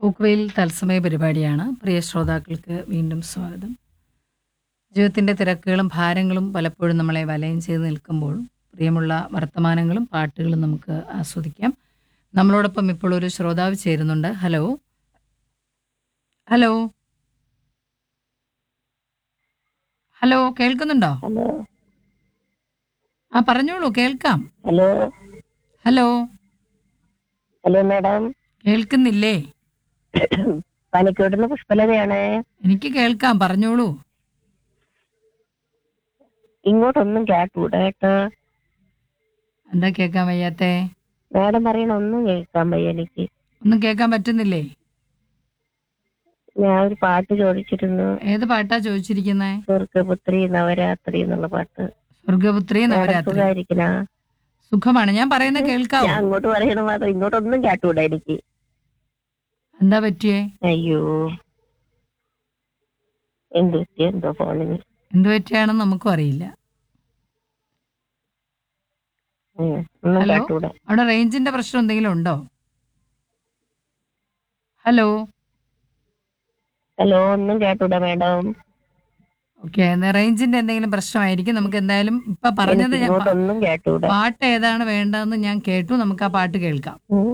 പോക്കുവെയിൽ തത്സമയ പരിപാടിയാണ് പ്രിയ ശ്രോതാക്കൾക്ക് വീണ്ടും സ്വാഗതം ജീവിതത്തിൻ്റെ തിരക്കുകളും ഭാരങ്ങളും പലപ്പോഴും നമ്മളെ വലയം ചെയ്ത് നിൽക്കുമ്പോൾ പ്രിയമുള്ള വർത്തമാനങ്ങളും പാട്ടുകളും നമുക്ക് ആസ്വദിക്കാം നമ്മളോടൊപ്പം ഇപ്പോൾ ഒരു ശ്രോതാവ് ചേരുന്നുണ്ട് ഹലോ ഹലോ ഹലോ കേൾക്കുന്നുണ്ടോ ഹലോ ആ പറഞ്ഞോളൂ കേൾക്കാം ഹലോ ഹലോ ഹലോ മാഡം കേൾക്കുന്നില്ലേ പനിക്കോട്ടുന്ന പുഷ്പലതയാണ് എനിക്ക് കേൾക്കാം പറഞ്ഞോളൂ ഇങ്ങോട്ടൊന്നും കേട്ടൂടാ കേട്ടോ എന്താ കേൾക്കാൻ വയ്യാത്തേ മാഡം പറയണ ഒന്നും കേൾക്കാൻ വയ്യ എനിക്ക് ഒന്നും കേൾക്കാൻ പറ്റുന്നില്ലേ ഞാൻ ഒരു പാട്ട് ചോദിച്ചിരുന്നു ഏത് പാട്ടാ ചോദിച്ചിരിക്കുന്നേ സ്വർഗപുത്രി നവരാത്രി എന്നുള്ള പാട്ട് സ്വർഗപുത്രി മാഡം നവരാത്രി സുഖായിരിക്കണ സുഖമാണ് ഞാൻ പറയുന്നത് കേൾക്കാവോ ഞാൻ അങ്ങോട്ട് പറയണ മാത്രം ഇങ്ങോട്ടൊന്നും കേട്ടൂടാ എനിക്ക് എന്താ പറ്റിയേ അയ്യോ എന്ത് പറ്റിയ എന്തോ ഫോണിന് എന്ത് പറ്റിയാണെന്ന് നമുക്കും അറിയില്ല ഉം, ഒന്നും ഹലോ? കേട്ടൂടാ അവിടെ റേഞ്ചിന്റെ പ്രശ്നം എന്തെങ്കിലും ഉണ്ടോ ഹലോ ഹലോ ഒന്നും കേട്ടൂടാ മാഡം ഓക്കെ റേഞ്ചിന്റെ എന്തെങ്കിലും പ്രശ്നമായിരിക്കും നമുക്ക് എന്തായാലും ഇപ്പൊ പറഞ്ഞത് എനിക്ക് ഞാൻ പ- ഇങ്ങോട്ടൊന്നും കേട്ടൂടാ പാട്ട് ഏതാണ് വേണ്ടതെന്ന് ഞാൻ കേട്ടു നമുക്ക് ആ പാട്ട് കേൾക്കാം ഉം.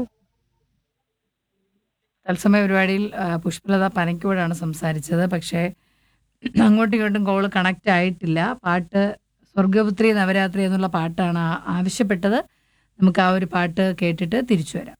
തത്സമയ പരിപാടിയിൽ ആ, പുഷ്പലത പനയ്ക്കോടാണ് സംസാരിച്ചത് പക്ഷേ അങ്ങോട്ടും ഇങ്ങോട്ടും കോള് കണക്റ്റ് ആയിട്ടില്ല പാട്ട് സ്വർഗപുത്രി നവരാത്രി എന്നുള്ള പാട്ടാണ് ആ- ആവശ്യപ്പെട്ടത് നമുക്ക് ആ ഒരു പാട്ട് കേട്ടിട്ട് തിരിച്ചു വരാം